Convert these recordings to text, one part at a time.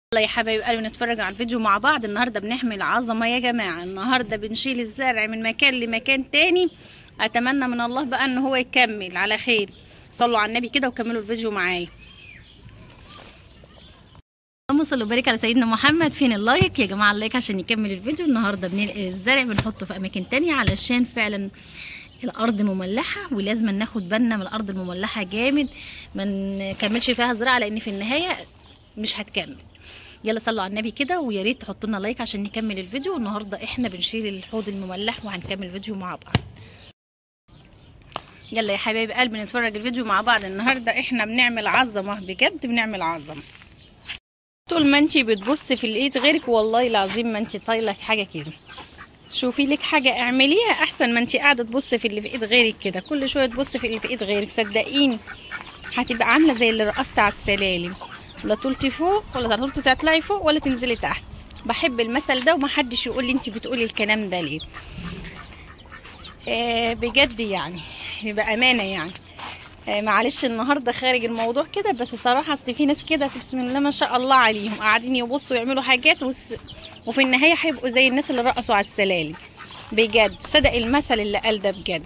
يلا يا حبايب قلبي نتفرج على الفيديو مع بعض النهارده بنحمل عظمه يا جماعه النهارده بنشيل الزرع من مكان لمكان تاني اتمنى من الله بقى ان هو يكمل على خير صلوا على النبي كده وكملوا الفيديو معايا اللهم صل وبارك على سيدنا محمد فين اللايك يا جماعه اللايك عشان يكمل الفيديو النهارده بننقل الزرع بنحطه في اماكن تانية علشان فعلا الارض مملحه ولازم ناخد بالنا من الارض المملحه جامد ما نكملش فيها زراعه لان في النهايه مش هتكمل يلا صلوا على النبي كده ويا ريت تحطوا لنا لايك عشان نكمل الفيديو النهارده احنا بنشيل الحوض المملح وهنكمل الفيديو مع بعض يلا يا حبايب قلبي نتفرج الفيديو مع بعض النهارده احنا بنعمل عظمه بجد بنعمل عظمه طول ما انتي بتبصي في الايد غيرك والله العظيم ما انتي طايله حاجه كده شوفي لك حاجه اعمليها احسن ما انتي قاعده تبصي في اللي في ايد غيرك كده كل شويه تبصي في اللي في ايد غيرك صدقيني هتبقى عامله زي اللي رقصت على السلالم لا طولتي فوق ولا طولتي تطلعي فوق ولا تنزلي تحت بحب المثل ده ومحدش يقول لي انت بتقولي الكلام ده ليه آه بجد يعني بأمانة يعني آه معلش النهارده خارج الموضوع كده بس صراحه اصل في ناس كده بسم الله ما شاء الله عليهم قاعدين يبصوا يعملوا حاجات وس... وفي النهايه هيبقوا زي الناس اللي رقصوا على السلالم بجد صدق المثل اللي قال ده بجد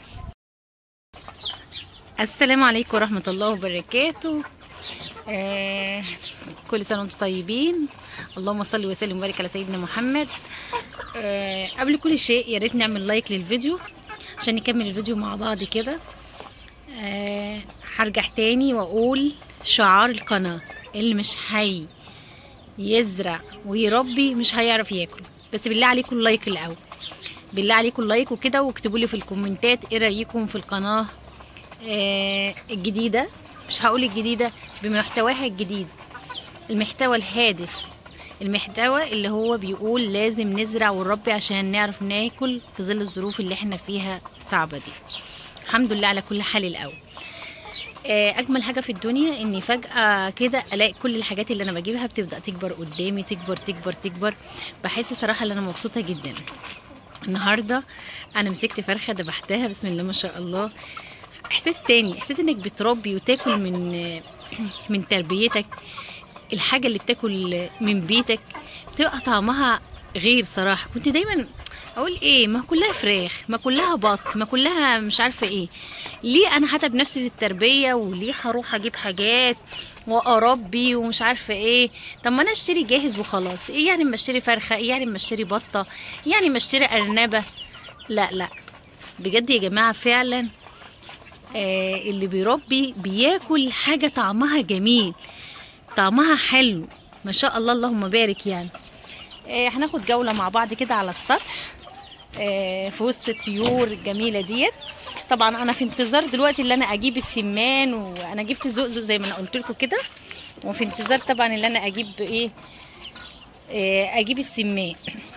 السلام عليكم ورحمه الله وبركاته آه كل سنه وانتم طيبين اللهم صل وسلم وبارك على سيدنا محمد آه قبل كل شيء يا ريت نعمل لايك للفيديو عشان نكمل الفيديو مع بعض كده آه هرجع تاني واقول شعار القناه اللي مش حي يزرع ويربي مش هيعرف ياكل بس بالله عليكم اللايك الاول بالله عليكم اللايك وكده واكتبوا لي في الكومنتات ايه رايكم في القناه آه الجديده مش هقول الجديدة بمحتواها الجديد المحتوى الهادف المحتوى اللي هو بيقول لازم نزرع ونربي عشان نعرف ناكل في ظل الظروف اللي احنا فيها صعبة دي الحمد لله على كل حال الأول اجمل حاجه في الدنيا اني فجاه كده الاقي كل الحاجات اللي انا بجيبها بتبدا تكبر قدامي تكبر تكبر تكبر بحس صراحه ان انا مبسوطه جدا النهارده انا مسكت فرخه ذبحتها بسم الله ما شاء الله احساس تاني احساس انك بتربي وتاكل من من تربيتك الحاجه اللي بتاكل من بيتك بتبقى طعمها غير صراحه كنت دايما اقول ايه ما كلها فراخ ما كلها بط ما كلها مش عارفه ايه ليه انا هتعب نفسي في التربيه وليه هروح اجيب حاجات واربي ومش عارفه ايه طب ما انا اشتري جاهز وخلاص ايه يعني ما اشتري فرخه ايه يعني ما اشتري بطه يعني ما اشتري ارنبه لا لا بجد يا جماعه فعلا آه اللي بيربي بياكل حاجه طعمها جميل طعمها حلو ما شاء الله اللهم بارك يعني آه هناخد جوله مع بعض كده على السطح آه في وسط الطيور الجميله ديت طبعا انا في انتظار دلوقتي اللي انا اجيب السمان وانا جبت زقزق زي ما انا قلت لكم كده وفي انتظار طبعا اللي انا اجيب ايه اجيب السمان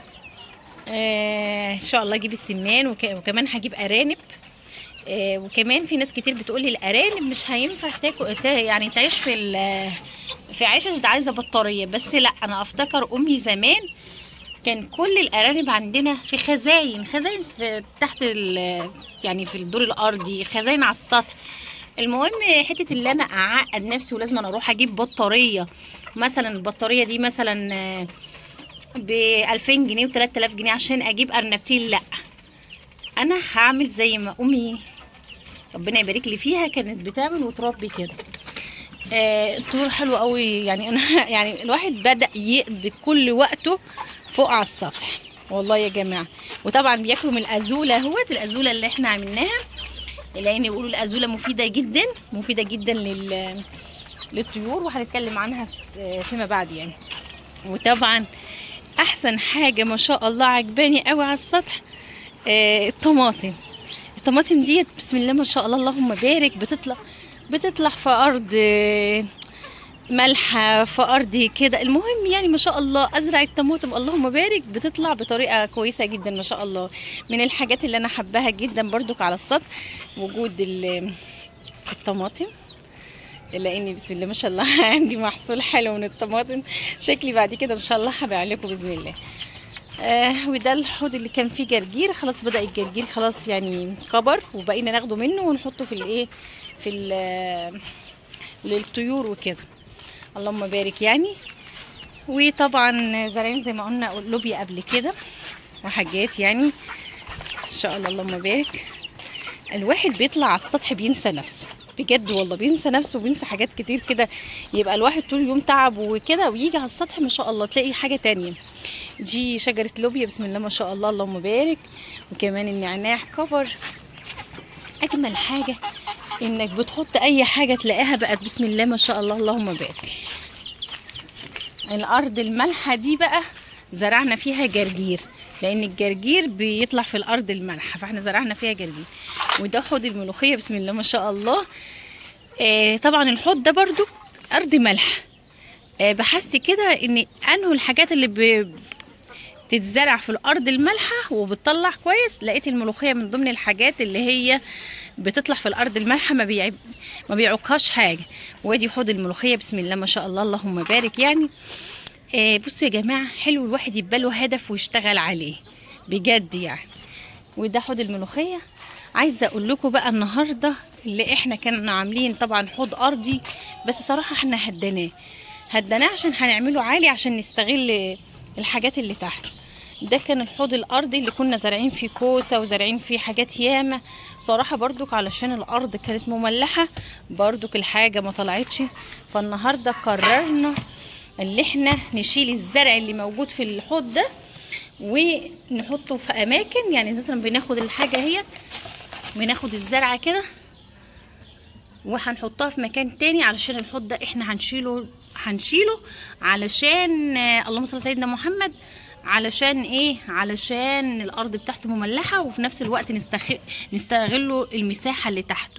ان شاء الله اجيب السمان وكمان هجيب ارانب آه وكمان في ناس كتير بتقولي الارانب مش هينفع تاكل يعني تعيش في في عيشه عايزه بطاريه بس لا انا افتكر امي زمان كان كل الارانب عندنا في خزاين خزاين في تحت يعني في الدور الارضي خزاين على السطح المهم حته اللي انا اعقد نفسي ولازم انا اروح اجيب بطاريه مثلا البطاريه دي مثلا ب 2000 جنيه و 3000 جنيه عشان اجيب ارنبتين لا انا هعمل زي ما امي ربنا يبارك لي فيها كانت بتعمل وتربي كده آه الطيور حلوه قوي يعني انا يعني الواحد بدا يقضي كل وقته فوق على السطح والله يا جماعه وطبعا بياكلوا من الازوله اهوت الازوله اللي احنا عملناها لان بيقولوا الازوله مفيده جدا مفيده جدا لل للطيور وهنتكلم عنها فيما بعد يعني وطبعا احسن حاجه ما شاء الله عجباني قوي على السطح آه الطماطم الطماطم ديت بسم الله ما شاء الله اللهم بارك بتطلع بتطلع في ارض ملحه في ارض كده المهم يعني ما شاء الله ازرع الطماطم اللهم بارك بتطلع بطريقه كويسه جدا ما شاء الله من الحاجات اللي انا حباها جدا برضك على السطح وجود الطماطم لاني بسم الله ما شاء الله عندي محصول حلو من الطماطم شكلي بعد كده ان شاء الله هبيع لكم باذن الله آه وده الحوض اللي كان فيه جرجير خلاص بدا الجرجير خلاص يعني كبر وبقينا ناخده منه ونحطه في الايه في للطيور وكده اللهم بارك يعني وطبعا زارعين زي ما قلنا لوبيا قبل كده وحاجات يعني ان شاء الله اللهم بارك الواحد بيطلع على السطح بينسى نفسه بجد والله بينسى نفسه وبينسى حاجات كتير كده يبقى الواحد طول اليوم تعب وكده ويجي على السطح ما شاء الله تلاقي حاجه تانية دي شجره لوبيا بسم الله ما شاء الله اللهم بارك وكمان النعناع كفر اجمل حاجه انك بتحط اي حاجه تلاقيها بقت بسم الله ما شاء الله اللهم بارك الارض المالحه دي بقى زرعنا فيها جرجير لان الجرجير بيطلع في الارض المالحه فاحنا زرعنا فيها جرجير وده حوض الملوخيه بسم الله ما شاء الله آه طبعا الحوض ده برضو ارض مالحه آه بحس كده ان انه الحاجات اللي ب... تتزرع في الارض المالحه وبتطلع كويس لقيت الملوخيه من ضمن الحاجات اللي هي بتطلع في الارض المالحه ما بيعب ما بيعوقهاش حاجه وادي حوض الملوخيه بسم الله ما شاء الله اللهم بارك يعني آه بصوا يا جماعه حلو الواحد يبقى له هدف ويشتغل عليه بجد يعني وده حوض الملوخيه عايزه اقول لكم بقى النهارده اللي احنا كنا عاملين طبعا حوض ارضي بس صراحه احنا هديناه هديناه عشان هنعمله عالي عشان نستغل الحاجات اللي تحت ده كان الحوض الارضي اللي كنا زارعين فيه كوسه وزارعين فيه حاجات ياما صراحه برضك علشان الارض كانت مملحه برضك الحاجه ما طلعتش فالنهارده قررنا اللي احنا نشيل الزرع اللي موجود في الحوض ده ونحطه في اماكن يعني مثلا بناخد الحاجه هي بناخد الزرعه كده وهنحطها في مكان تاني علشان الحوض ده احنا هنشيله هنشيله علشان آه اللهم صل على سيدنا محمد علشان ايه علشان الارض بتاعته مملحه وفي نفس الوقت نستخ... نستغله المساحه اللي تحته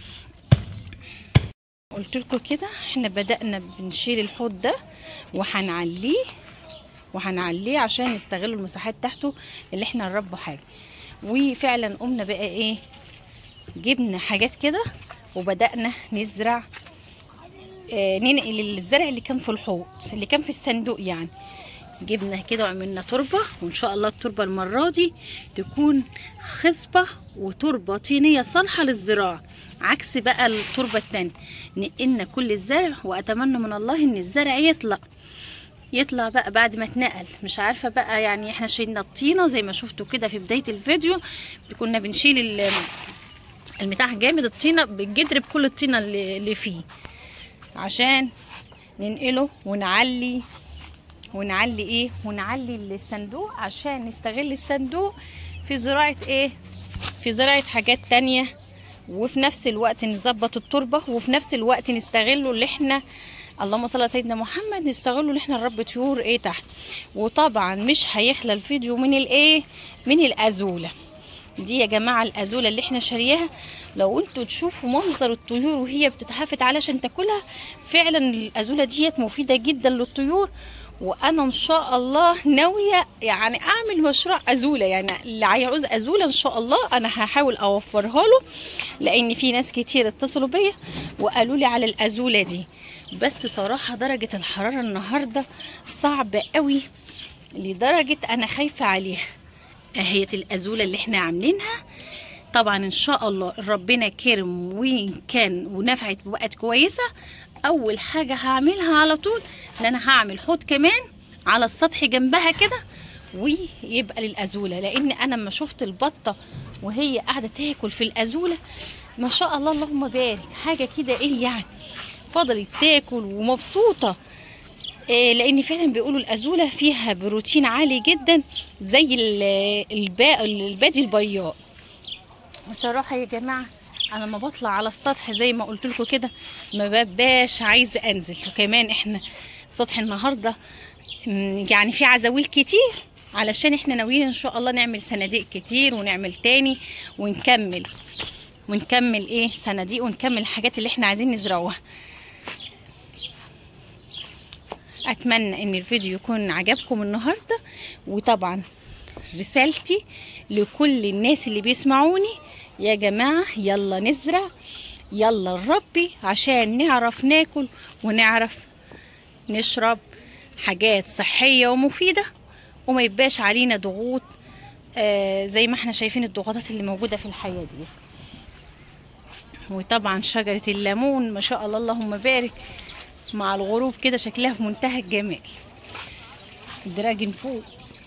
قلت لكم كده احنا بدأنا بنشيل الحوض ده وهنعليه وهنعليه عشان نستغل المساحات تحته اللي احنا نربوا حاجه وفعلا قمنا بقى ايه جبنا حاجات كده وبدأنا نزرع اه ننقل الزرع اللي كان في الحوض اللي كان في الصندوق يعني جبنا كده وعملنا تربة وان شاء الله التربة المرة دي تكون خصبة وتربة طينية صالحة للزراعة عكس بقى التربة التانية نقلنا كل الزرع واتمنى من الله ان الزرع يطلع يطلع بقى بعد ما اتنقل مش عارفة بقى يعني احنا شيلنا الطينة زي ما شفتوا كده في بداية الفيديو كنا بنشيل المتاح جامد الطينة بالجدر بكل الطينة اللي, اللي فيه عشان ننقله ونعلي ونعلي ايه ونعلي الصندوق عشان نستغل الصندوق في زراعة ايه في زراعة حاجات تانية وفي نفس الوقت نظبط التربة وفي نفس الوقت نستغله اللي احنا اللهم صل على سيدنا محمد نستغله اللي احنا نربي طيور ايه تحت وطبعا مش هيخلى الفيديو من الايه من الازوله دي يا جماعه الازوله اللي احنا شارياها لو انتوا تشوفوا منظر الطيور وهي بتتهافت علشان تاكلها فعلا الازوله ديت مفيده جدا للطيور وانا ان شاء الله ناويه يعني اعمل مشروع ازوله يعني اللي هيعوز ازوله ان شاء الله انا هحاول اوفرها له لان في ناس كتير اتصلوا بيا وقالوا لي على الازوله دي بس صراحه درجه الحراره النهارده صعبه قوي لدرجه انا خايفه عليها اهية الازوله اللي احنا عاملينها طبعا ان شاء الله ربنا كرم وان كان ونفعت وبقت كويسه اول حاجه هعملها على طول ان انا هعمل حوض كمان على السطح جنبها كده ويبقى للازوله لان انا لما شفت البطه وهي قاعده تاكل في الازوله ما شاء الله اللهم بارك حاجه كده ايه يعني فضلت تاكل ومبسوطه إيه لان فعلا بيقولوا الازوله فيها بروتين عالي جدا زي البا البادي البياض بصراحه يا جماعه انا لما بطلع على السطح زي ما قلت لكم كده ما ببقاش عايزه انزل وكمان احنا سطح النهارده يعني في عزاويل كتير علشان احنا ناويين ان شاء الله نعمل صناديق كتير ونعمل تاني ونكمل ونكمل ايه صناديق ونكمل الحاجات اللي احنا عايزين نزرعوها اتمنى ان الفيديو يكون عجبكم النهارده وطبعا رسالتي لكل الناس اللي بيسمعوني يا جماعة يلا نزرع يلا نربي عشان نعرف ناكل ونعرف نشرب حاجات صحية ومفيدة وما يبقاش علينا ضغوط آه زي ما احنا شايفين الضغوطات اللي موجودة في الحياة دي وطبعا شجرة الليمون ما شاء الله اللهم بارك مع الغروب كده شكلها في منتهى الجمال الدراجون فوت